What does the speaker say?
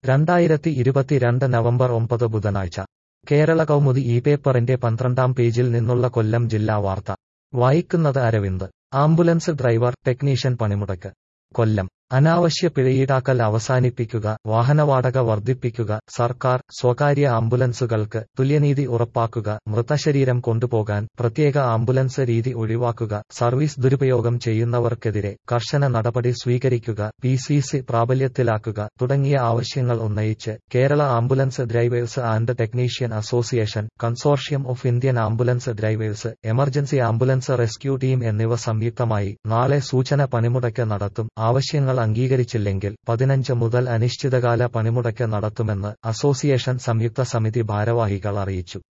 രണ്ടായിരത്തി ഇരുപത്തിരണ്ട് നവംബർ ഒമ്പത് ബുധനാഴ്ച കേരള കൗമുദി ഈ പേപ്പറിന്റെ പന്ത്രണ്ടാം പേജിൽ നിന്നുള്ള കൊല്ലം ജില്ലാ വാർത്ത വായിക്കുന്നത് അരവിന്ദ് ആംബുലൻസ് ഡ്രൈവർ ടെക്നീഷ്യൻ പണിമുടക്ക് കൊല്ലം അനാവശ്യ പിഴയീടാക്കൽ അവസാനിപ്പിക്കുക വാഹനവാടക വർദ്ധിപ്പിക്കുക സർക്കാർ സ്വകാര്യ ആംബുലൻസുകൾക്ക് തുല്യനീതി ഉറപ്പാക്കുക മൃതശരീരം കൊണ്ടുപോകാൻ പ്രത്യേക ആംബുലൻസ് രീതി ഒഴിവാക്കുക സർവീസ് ദുരുപയോഗം ചെയ്യുന്നവർക്കെതിരെ കർശന നടപടി സ്വീകരിക്കുക പി സി സി പ്രാബല്യത്തിലാക്കുക തുടങ്ങിയ ആവശ്യങ്ങൾ ഉന്നയിച്ച് Kerala ambulance drivers and technician association consortium of Indian ambulance drivers emergency ambulance rescue team എന്നിവ സംയുക്തമായി നാളെ സൂചന പണിമുടക്ക് നടത്തും ആവശ്യങ്ങൾ അംഗീകരിച്ചില്ലെങ്കിൽ പതിനഞ്ച് മുതൽ അനിശ്ചിതകാല പണിമുടക്ക് നടത്തുമെന്ന് അസോസിയേഷൻ സംയുക്ത സമിതി ഭാരവാഹികൾ അറിയിച്ചു